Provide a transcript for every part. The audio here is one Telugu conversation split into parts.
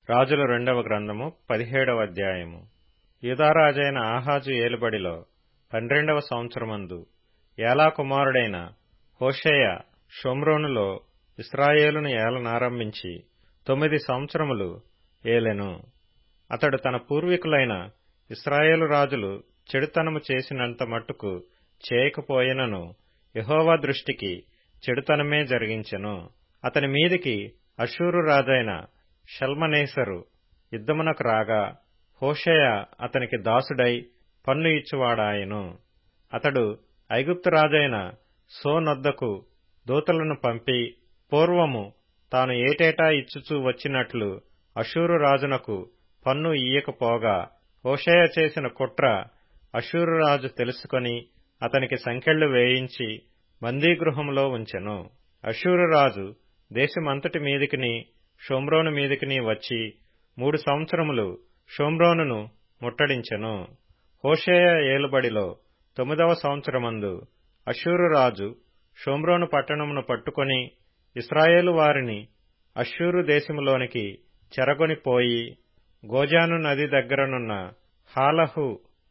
రాజుల రెండవ గ్రంథము పదిహేడవ అధ్యాయము యూదారాజైన ఆహాజు ఏలుబడిలో పన్నెండవ సంవత్సరమందు ఏలా కుమారుడైన హోషేయ షోమ్రోనులో ఇస్రాయేలును ఏలనారంభించి తొమ్మిది సంవత్సరములు ఏలెను అతడు తన పూర్వీకులైన ఇస్రాయేలు రాజులు చెడుతనము చేసినంత మట్టుకు చేయకపోయినను యహోవా దృష్టికి చెడుతనమే జరిగించెను అతని మీదికి అషూరు రాజైన షల్మనేసరు యుద్ధమునకు రాగా హోషేయ అతనికి దాసుడై పన్ను ఇచ్చువాడాయెను అతడు ఐగుప్తు రాజైన సోనొద్దకు దూతలను పంపి పూర్వము తాను ఏటేటా ఇచ్చుచూ వచ్చినట్లు అషూరు రాజునకు పన్ను ఇయ్యకపోగా హోషేయ చేసిన కుట్ర అషూరు రాజు తెలుసుకొని అతనికి సంకెళ్లు వేయించి బందీగృహంలో ఉంచెను అషూరు రాజు దేశమంతటి మీదికిని షోమ్రోను మీదికిని వచ్చి మూడు సంవత్సరములు షోమ్రోనును ముట్టడించెను హోషేయ ఏలుబడిలో తొమ్మిదవ సంవత్సరమందు అషూరు రాజు షోమ్రోను పట్టణమును పట్టుకొని ఇస్రాయేలు వారిని అషూరు దేశములోనికి చెరగొనిపోయి గోజాను నది దగ్గరనున్న హాలహు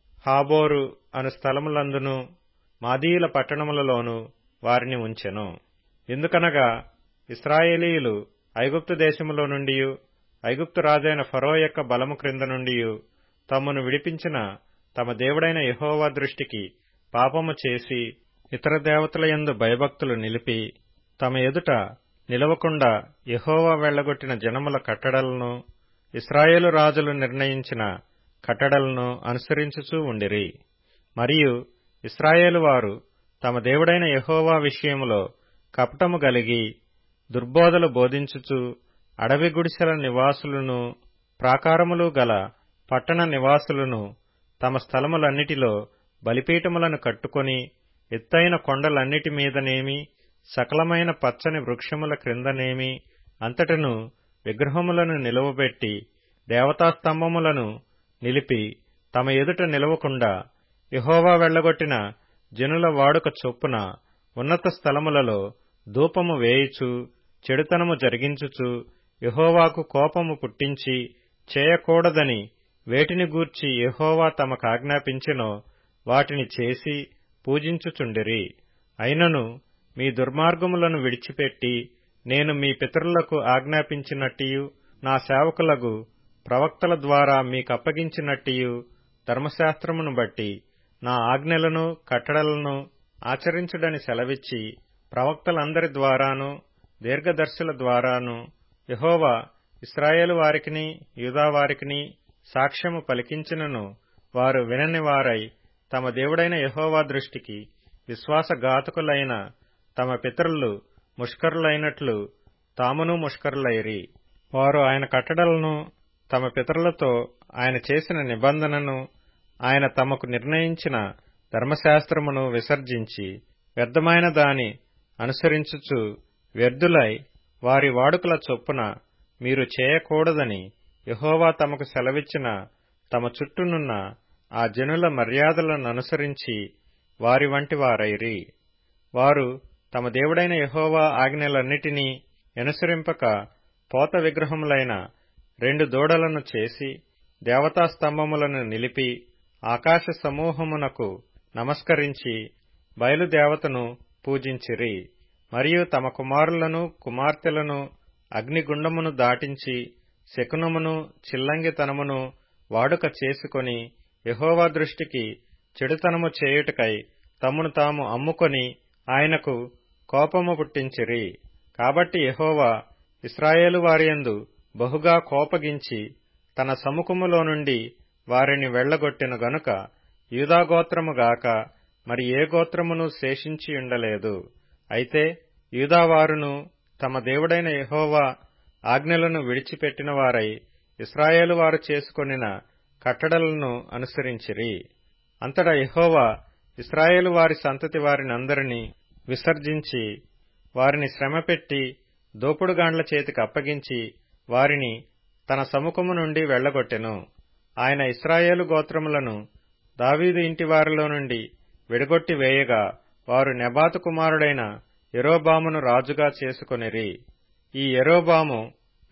హాబోరు అను స్థలములందును మాదీయుల పట్టణములలోనూ వారిని ఉంచెను ఎందుకనగా ఇస్రాయేలీయులు ఐగుప్తు దేశములో నుండి ఐగుప్తు రాజైన ఫరో యొక్క బలము క్రింద నుండి తమను విడిపించిన తమ దేవుడైన యహోవా దృష్టికి పాపము చేసి ఇతర దేవతల యందు భయభక్తులు నిలిపి తమ ఎదుట నిలవకుండా యహోవా వెళ్లగొట్టిన జనముల కట్టడలను ఇస్రాయేలు రాజులు నిర్ణయించిన కట్టడలను అనుసరించుచూ ఉండిరి మరియు ఇస్రాయేలు వారు తమ దేవుడైన యహోవా విషయములో కపటము గలిగి దుర్బోధలు బోధించుచు అడవి గుడిసెల నివాసులను ప్రాకారములు గల పట్టణ నివాసులను తమ స్థలములన్నిటిలో బలిపీఠములను కట్టుకొని ఎత్తైన కొండలన్నిటి మీదనేమి సకలమైన పచ్చని వృక్షముల క్రిందనేమి అంతటను విగ్రహములను నిలువబెట్టి దేవతాస్తంభములను నిలిపి తమ ఎదుట నిలవకుండా యహోవా వెళ్లగొట్టిన జనుల వాడుక చొప్పున ఉన్నత స్థలములలో ధూపము వేయిచు చెడుతనము జరిగించుచు యహోవాకు కోపము పుట్టించి చేయకూడదని వేటిని గూర్చి యహోవా తమకాజ్ఞాపించెనో వాటిని చేసి పూజించుచుండిరి అయినను మీ దుర్మార్గములను విడిచిపెట్టి నేను మీ పితరులకు ఆజ్ఞాపించినట్టియు నా సేవకులకు ప్రవక్తల ద్వారా మీకప్పగించినట్టియు ధర్మశాస్త్రమును బట్టి నా ఆజ్ఞలను కట్టడలను ఆచరించుడని సెలవిచ్చి ప్రవక్తలందరి ద్వారాను దీర్ఘదర్శుల ద్వారాను యహోవా ఇస్రాయేలు వారికిని యూదావారికిని సాక్ష్యము పలికించినను వారు వినని వారై తమ దేవుడైన యహోవా దృష్టికి విశ్వాసఘాతకులైన తమ పితరులు ముష్కరులైనట్లు తామును ముష్కరులైరి వారు ఆయన కట్టడలను తమ పితరులతో ఆయన చేసిన నిబంధనను ఆయన తమకు నిర్ణయించిన ధర్మశాస్త్రమును విసర్జించి వ్యర్థమైన దాని అనుసరించుచు వ్యర్థులై వారి వాడుకల చొప్పున మీరు చేయకూడదని యహోవా తమకు సెలవిచ్చిన తమ చుట్టూనున్న ఆ జనుల మర్యాదలను అనుసరించి వారి వంటి వారైరి వారు తమ దేవుడైన యహోవా ఆజ్ఞలన్నిటినీ అనుసరింపక పోత విగ్రహములైన రెండు దూడలను చేసి దేవతాస్తంభములను నిలిపి ఆకాశ సమూహమునకు నమస్కరించి బయలుదేవతను పూజించిరి మరియు తమ కుమారులను కుమార్తెలను అగ్నిగుండమును దాటించి శకునమును చిల్లంగితనమును వాడుక చేసుకొని యహోవా దృష్టికి చెడుతనము చేయుటకై తమను తాము అమ్ముకొని ఆయనకు కోపము పుట్టించిరి కాబట్టి యహోవా ఇస్రాయేలు వారియందు బహుగా కోపగించి తన సముఖములో నుండి వారిని వెళ్లగొట్టిన గనుక యూదాగోత్రముగాక మరి ఏ గోత్రమును శేషించి ఉండలేదు అయితే యూదావారును తమ దేవుడైన యహోవా ఆజ్ఞలను విడిచిపెట్టిన వారై ఇస్రాయేలు వారు చేసుకొనిన కట్టడలను అనుసరించిరి అంతటా యహోవా ఇస్రాయేలు వారి సంతతి వారినందరినీ విసర్జించి వారిని శ్రమపెట్టి దోపుడుగాండ్ల చేతికి అప్పగించి వారిని తన సముఖము నుండి వెళ్లగొట్టెను ఆయన ఇస్రాయేలు గోత్రములను దావీదు ఇంటి వారిలో నుండి విడగొట్టి వేయగా వారు నెబాతు కుమారుడైన ఎరోబామును రాజుగా చేసుకొనిరి ఈ ఎరోబాము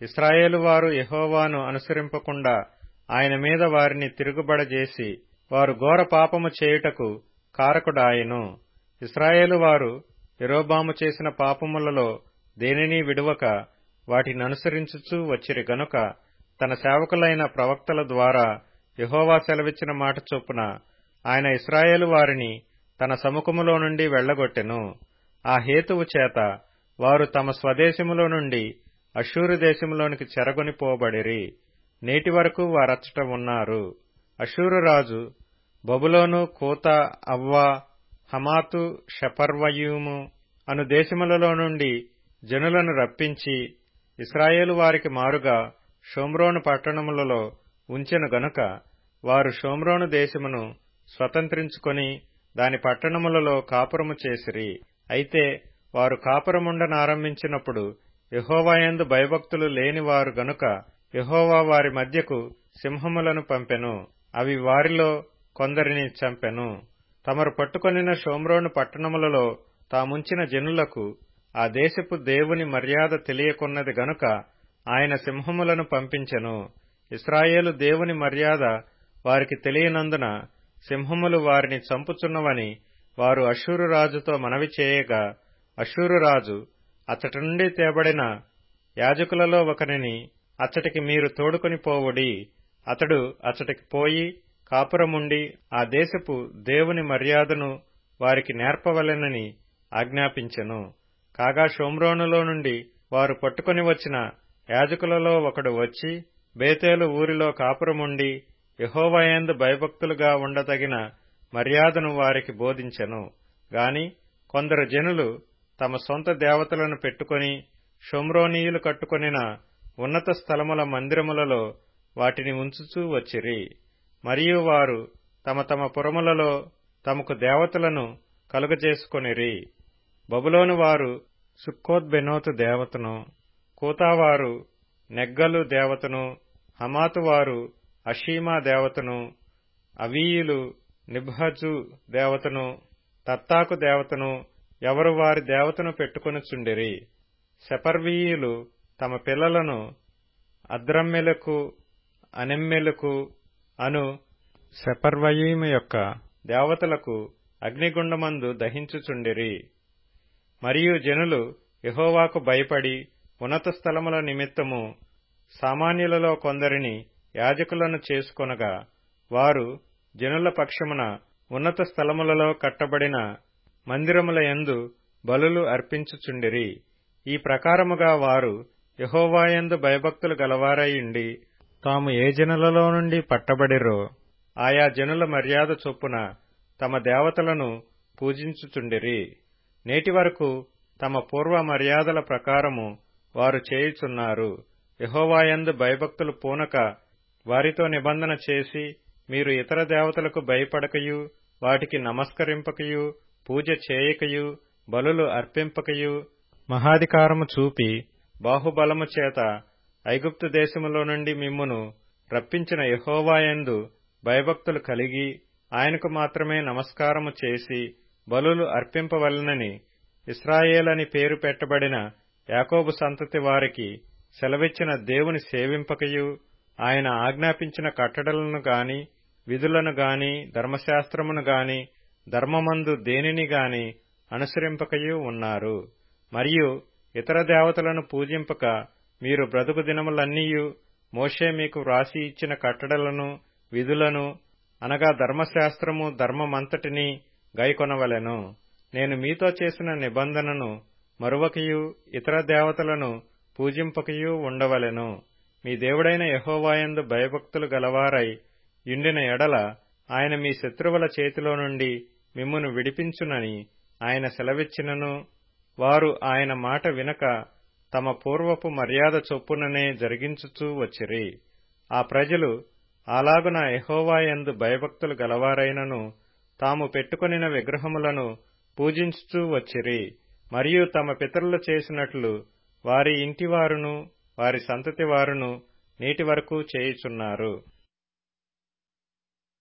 ఇస్రాయేలు వారు యహోవాను అనుసరింపకుండా ఆయన మీద వారిని తిరుగుబడజేసి వారు ఘోర పాపము చేయుటకు కారకుడాయను ఇస్రాయేలు వారు యరోబాము చేసిన పాపములలో దేనినీ విడువక వాటిని అనుసరించుచూ వచ్చిరి గనుక తన సేవకులైన ప్రవక్తల ద్వారా యహోవా సెలవిచ్చిన మాట చొప్పున ఆయన ఇస్రాయేలు వారిని తన సముఖములో నుండి వెళ్లగొట్టెను ఆ హేతువు చేత వారు తమ స్వదేశములో నుండి అశూరు దేశములోనికి చెరగొని పోబడిరి నేటి వరకు వారచ్చట ఉన్నారు అశూరు రాజు బబులోను కోత అవ్వా హమాతు షపర్వయూము అను దేశములలో నుండి జనులను రప్పించి ఇస్రాయేలు వారికి మారుగా షోమ్రోను పట్టణములలో ఉంచెను గనుక వారు షోమ్రోను దేశమును స్వతంత్రించుకొని దాని పట్టణములలో కాపురము చేసిరి అయితే వారు కాపురముండనారంభించినప్పుడు యహోవాయందు భయభక్తులు లేనివారు గనుక యహోవా వారి మధ్యకు సింహములను పంపెను అవి వారిలో కొందరిని చంపెను తమరు పట్టుకొనిన షోమ్రోను పట్టణములలో తాముంచిన జనులకు ఆ దేశపు దేవుని మర్యాద తెలియకున్నది గనుక ఆయన సింహములను పంపించెను ఇస్రాయేలు దేవుని మర్యాద వారికి తెలియనందున సింహములు వారిని చంపుచున్నవని వారు అశూరు రాజుతో మనవి చేయగా అశూరు రాజు అచ్చటి నుండి తేబడిన యాజకులలో ఒకరిని అచ్చటికి మీరు తోడుకొని పోవుడి అతడు అచ్చటికి పోయి కాపురముండి ఆ దేశపు దేవుని మర్యాదను వారికి నేర్పవలెనని ఆజ్ఞాపించెను కాగా షోమ్రోనులో నుండి వారు పట్టుకొని వచ్చిన యాజకులలో ఒకడు వచ్చి బేతేలు ఊరిలో కాపురముండి యహోవయందు భయభక్తులుగా ఉండదగిన మర్యాదను వారికి బోధించెను గాని కొందరు జనులు తమ సొంత దేవతలను పెట్టుకొని షోమ్రోనీయులు కట్టుకొనిన ఉన్నత స్థలముల మందిరములలో వాటిని ఉంచుచూ వచ్చిరి మరియు వారు తమ తమ పురములలో తమకు దేవతలను కలుగజేసుకొనిరి బబులోను వారు సుక్కోద్బెనోతు దేవతను కూతావారు నెగ్గలు దేవతను హమాతు వారు అషీమా దేవతను అవీయులు నిబ్హజు దేవతను తత్తాకు దేవతను ఎవరు వారి దేవతను పెట్టుకొనుచుండిరి శపర్వీయులు తమ పిల్లలను అద్రమ్మెలకు అనెమ్మెలకు అను శపర్వయీము యొక్క దేవతలకు అగ్నిగుండమందు దహించుచుండిరి మరియు జనులు యహోవాకు భయపడి ఉన్నత స్థలముల నిమిత్తము సామాన్యులలో కొందరిని యాజకులను చేసుకొనగా వారు జనుల పక్షమున ఉన్నత స్థలములలో కట్టబడిన మందిరముల యందు బలులు అర్పించుచుండిరి ఈ ప్రకారముగా వారు యహోవాయందు భయభక్తులు గలవారయుండి తాము ఏ జనులలో నుండి పట్టబడిరో ఆయా జనుల మర్యాద చొప్పున తమ దేవతలను పూజించుచుండిరి నేటి వరకు తమ పూర్వ మర్యాదల ప్రకారము వారు చేయుచున్నారు యహోవాయందు భయభక్తులు పూనక వారితో నిబంధన చేసి మీరు ఇతర దేవతలకు భయపడకయు వాటికి నమస్కరింపకయు పూజ చేయకయు బలులు అర్పింపకయు మహాధికారము చూపి బాహుబలము చేత ఐగుప్తు దేశములో నుండి మిమ్మును రప్పించిన యహోవాయందు భయభక్తులు కలిగి ఆయనకు మాత్రమే నమస్కారము చేసి బలులు అర్పింపవలనని ఇస్రాయేలని పేరు పెట్టబడిన యాకోబు సంతతి వారికి సెలవిచ్చిన దేవుని సేవింపకయు ఆయన ఆజ్ఞాపించిన కట్టడలను గాని విధులను గాని ధర్మశాస్త్రమును గాని ధర్మమందు దేనిని గాని అనుసరింపకయు ఉన్నారు మరియు ఇతర దేవతలను పూజింపక మీరు బ్రతుకు దినములన్నీయు మోషే మీకు వ్రాసి ఇచ్చిన కట్టడలను విధులను అనగా ధర్మశాస్త్రము ధర్మమంతటినీ గైకొనవలెను నేను మీతో చేసిన నిబంధనను మరువకయు ఇతర దేవతలను పూజింపకయు ఉండవలెను మీ దేవుడైన యహోవాయందు భయభక్తులు గలవారై యుండిన ఎడల ఆయన మీ శత్రువుల చేతిలో నుండి మిమ్మును విడిపించునని ఆయన సెలవిచ్చినను వారు ఆయన మాట వినక తమ పూర్వపు మర్యాద చొప్పుననే జరిగించుచూ వచ్చిరి ఆ ప్రజలు అలాగున యహోవాయందు భయభక్తులు గలవారైనను తాము పెట్టుకొనిన విగ్రహములను పూజించుచూ వచ్చిరి మరియు తమ పితరులు చేసినట్లు వారి ఇంటివారును వారి సంతతి వారును నేటి వరకు చేయుచున్నారు